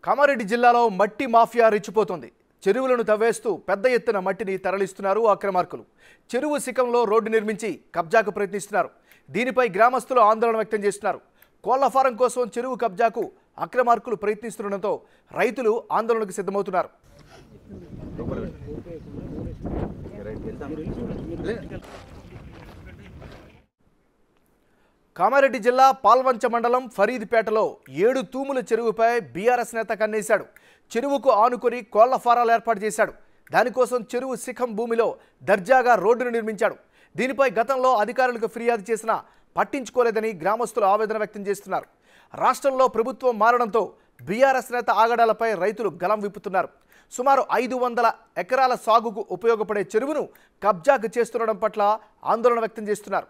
కామారెడ్డి జిల్లాలో మట్టి మాఫియా రెచ్చిపోతోంది చెరువులను తవ్వేస్తూ పెద్ద ఎత్తున మట్టిని తరలిస్తున్నారు అక్రమార్కులు చెరువు శిఖంలో రోడ్డు నిర్మించి కబ్జాకు ప్రయత్నిస్తున్నారు దీనిపై గ్రామస్తులు ఆందోళన వ్యక్తం చేస్తున్నారు కోళ్ల ఫారం కోసం చెరువు కబ్జాకు అక్రమార్కులు ప్రయత్నిస్తుండటంతో రైతులు ఆందోళనకు సిద్ధమవుతున్నారు కామారెడ్డి జిల్లా పాల్వంచ మండలం ఫరీద్పేటలో ఏడు తూముల చెరువుపై బీఆర్ఎస్ నేత కన్నేశాడు చెరువుకు ఆనుకొని కోళ్ల ఫారాలు ఏర్పాటు చేశాడు దానికోసం చెరువు శిఖం భూమిలో దర్జాగా రోడ్డును నిర్మించాడు దీనిపై గతంలో అధికారులకు ఫిర్యాదు చేసినా పట్టించుకోలేదని గ్రామస్తులు ఆవేదన వ్యక్తం చేస్తున్నారు రాష్ట్రంలో ప్రభుత్వం మారడంతో బీఆర్ఎస్ నేత ఆగడాలపై రైతులు గలం విప్పుతున్నారు సుమారు ఐదు వందల ఎకరాల సాగుకు ఉపయోగపడే చెరువును కబ్జాకు చేస్తుండడం పట్ల ఆందోళన వ్యక్తం చేస్తున్నారు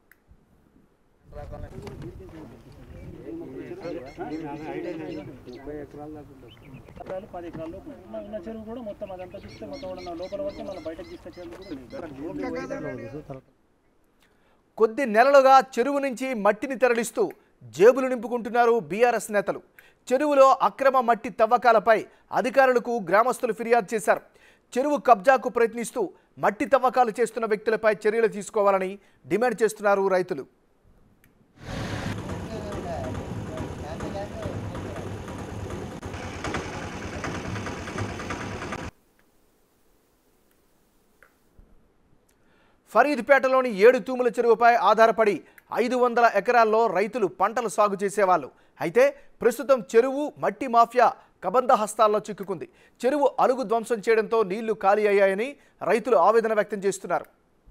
ఎకరాలు పది ఎకరాల లోపు ఉన్న ఉన్న చెరువు కూడా మొత్తం అదంతా తీస్తే మొత్తం కూడా నా లోపల వరకు మళ్ళీ బయటకు తీసుకొచ్చేందుకు కూడా కొద్ది నెలలుగా చెరువు నుంచి మట్టిని తరలిస్తూ జేబులు నింపుకుంటున్నారు బీఆర్ఎస్ నేతలు చెరువులో అక్రమ మట్టి తవ్వకాలపై అధికారులకు గ్రామస్తులు ఫిర్యాదు చేశారు చెరువు కబ్జాకు ప్రయత్నిస్తూ మట్టి తవ్వకాలు చేస్తున్న వ్యక్తులపై చర్యలు తీసుకోవాలని డిమాండ్ చేస్తున్నారు రైతులు ఫరీద్పేటలోని ఏడు తూముల చెరువుపై ఆధారపడి ఐదు వందల ఎకరాల్లో రైతులు పంటలు సాగు చేసేవాళ్ళు అయితే ప్రస్తుతం చెరువు మట్టి మాఫియా కబంధ హస్తాల్లో చిక్కుకుంది చెరువు అలుగు ధ్వంసం చేయడంతో నీళ్లు ఖాళీ అయ్యాయని రైతులు ఆవేదన వ్యక్తం చేస్తున్నారు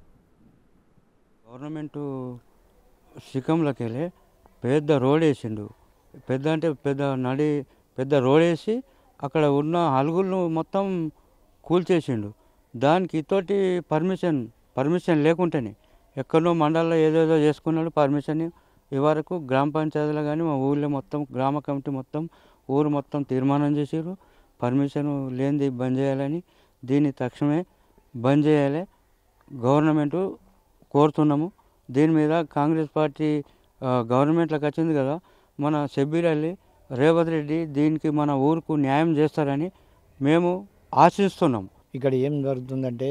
గవర్నమెంట్ శిఖంలోకి వెళ్ళి పెద్ద రోడ్ వేసిండు పెద్ద అంటే పెద్ద నడి పెద్ద రోడ్ వేసి అక్కడ ఉన్న అలుగులను మొత్తం కూల్చేసిండు దానికి ఇతోటి పర్మిషన్ పర్మిషన్ లేకుంటేనే ఎక్కడో మండలంలో ఏదేదో చేసుకున్నాడు పర్మిషన్ ఈ వరకు గ్రామ పంచాయతీలో కానీ మా ఊళ్ళో మొత్తం గ్రామ కమిటీ మొత్తం ఊరు మొత్తం తీర్మానం చేసారు పర్మిషన్ లేనిది బంద్ చేయాలని దీన్ని తక్షణమే బంద్ చేయాలి గవర్నమెంట్ కోరుతున్నాము దీని మీద కాంగ్రెస్ పార్టీ ఆ, గవర్నమెంట్లోకి వచ్చింది కదా మన షబ్బీర్ అలీ రేవంత్ రెడ్డి దీనికి మన ఊరుకు న్యాయం చేస్తారని మేము ఆశిస్తున్నాం ఇక్కడ ఏం జరుగుతుందంటే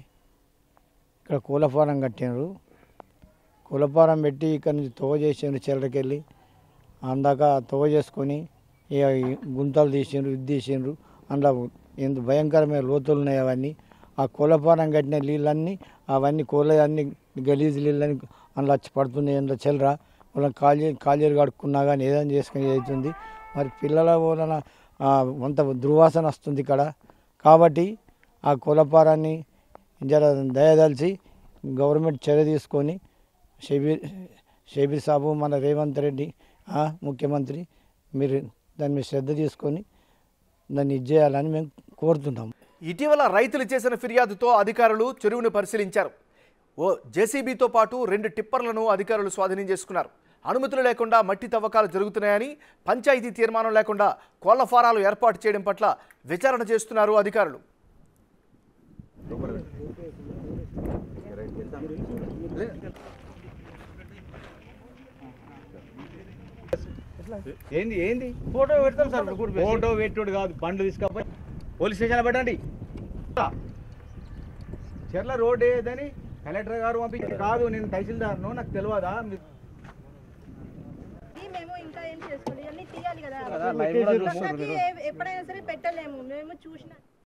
ఇక్కడ కోళ్ళ ఫారం కట్టినారు కోళ్ళ ఫారం పెట్టి ఇక్కడ నుంచి తోవ చేసిండ్రు చెల్లకెళ్ళి అందాక తోవ చేసుకొని ఇక ఈ గుంతలు తీసిండ్రు ఇది తీసిండ్రు అందులో ఎంత భయంకరమైన లోతులు ఉన్నాయి అవన్నీ ఆ కోళ్ళ ఫారం కట్టిన నీళ్ళన్నీ అవన్నీ కోళ్ళ అన్ని గలీజ్ నీళ్ళని అందులో వచ్చి పడుతున్నాయి అందులో చెల్లరా వాళ్ళని కాలీ కాలేరు కడుక్కున్నా కానీ ఏదైనా చేసుకుని అవుతుంది మరి పిల్లల వలన ఆ, అంత దుర్వాసన వస్తుంది ఇక్కడ కాబట్టి ఆ కులపారాన్ని జర దయదలిచి గవర్నమెంట్ చర్య తీసుకొని షబీర్ షబీర్ సాబు మన రేవంత్ రెడ్డి ఆ, ముఖ్యమంత్రి మీరు దాని మీద శ్రద్ధ తీసుకొని దాన్ని ఇది చేయాలని మేము కోరుతున్నాము ఇటీవల రైతులు చేసిన ఫిర్యాదుతో అధికారులు చెరువును పరిశీలించారు ఓ జేసీబీతో పాటు రెండు టిప్పర్లను అధికారులు స్వాధీనం చేసుకున్నారు అనుమతులు లేకుండా మట్టి తవ్వకాలు జరుగుతున్నాయని పంచాయతీ తీర్మానం లేకుండా కోళ్ల ఫారాలు ఏర్పాటు చేయడం పట్ల విచారణ చేస్తున్నారు అధికారులు ఏంది ఏంది ఫోటో పెడతాం సార్ ఫోటో పెట్టుడు కాదు బండ్లు తీసుకపోయి పోలీస్ స్టేషన్ పెట్టండి చెర్ల రోడ్ ఏదని కలెక్టర్ గారు పంపించి కాదు నేను తహసీల్దార్ను నాకు తెలియదా మీరు ఇది మేము ఇంకా ఏం చేసుకోవాలి ఇవన్నీ తీయాలి కదా కదా, live కూడా చూస్తున్నారు ప్రతి ఏ- ఎప్పుడైనా సరే పెట్టలేము మేము చూసిన